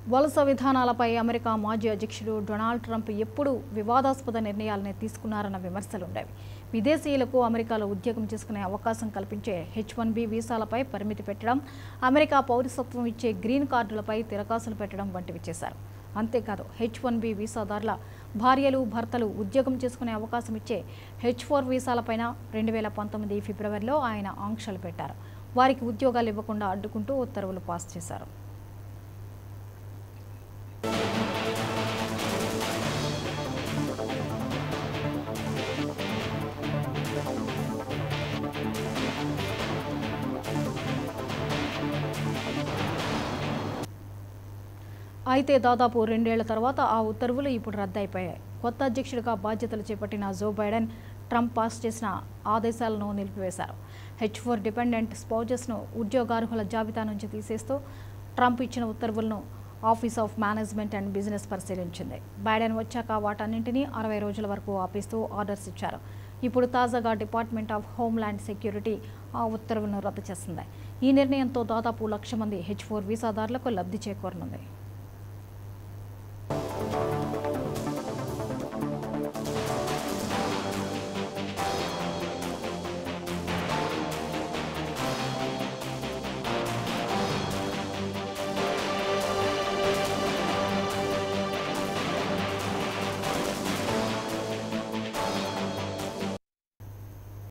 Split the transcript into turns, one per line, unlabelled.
వలస విధానాలపై అమెరికా మాజీ అధ్యక్షుడు డొనాల్డ్ ట్రంప్ ఎప్పుడూ వివాదాస్పద నిర్ణయాలనే తీసుకున్నారన్న విమర్శలుండేవి విదేశీయులకు అమెరికాలో ఉద్యోగం చేసుకునే అవకాశం కల్పించే హెచ్ వన్ బి వీసాలపై పరిమితి పెట్టడం అమెరికా పౌరసత్వం ఇచ్చే గ్రీన్ కార్డులపై తిరకాసులు పెట్టడం వంటివి చేశారు అంతేకాదు హెచ్ వన్ బి వీసాదారుల భార్యలు భర్తలు ఉద్యోగం చేసుకునే అవకాశం ఇచ్చే హెచ్ ఫోర్ వీసాలపైన రెండు వేల పంతొమ్మిది ఫిబ్రవరిలో ఆయన ఆంక్షలు పెట్టారు వారికి ఉద్యోగాలు ఇవ్వకుండా అడ్డుకుంటూ ఉత్తర్వులు పాస్ చేశారు అయితే దాదాపు రెండేళ్ల తర్వాత ఆ ఉత్తర్వులు ఇప్పుడు రద్దయిపోయాయి కొత్త అధ్యక్షుడిగా బాధ్యతలు చేపట్టిన జో బైడెన్ ట్రంప్ పాస్ చేసిన ఆదేశాలను నిలిపివేశారు హెచ్ ఫోర్ డిపెండెంట్ స్పౌజెస్ను ఉద్యోగార్హుల జాబితా నుంచి తీసేస్తూ ట్రంప్ ఇచ్చిన ఉత్తర్వులను office of management and business పరిశీలించింది బైడెన్ వచ్చాక వాటన్నింటినీ అరవై రోజుల వరకు ఆపిస్తూ ఆర్డర్స్ ఇచ్చారు ఇప్పుడు తాజాగా డిపార్ట్మెంట్ ఆఫ్ హోమ్ల్యాండ్ సెక్యూరిటీ ఆ ఉత్తర్వులను రద్దు చేసింది ఈ నిర్ణయంతో దాదాపు లక్ష మంది హెచ్ ఫోర్ వీసాదారులకు లబ్ధి చేకూరనుంది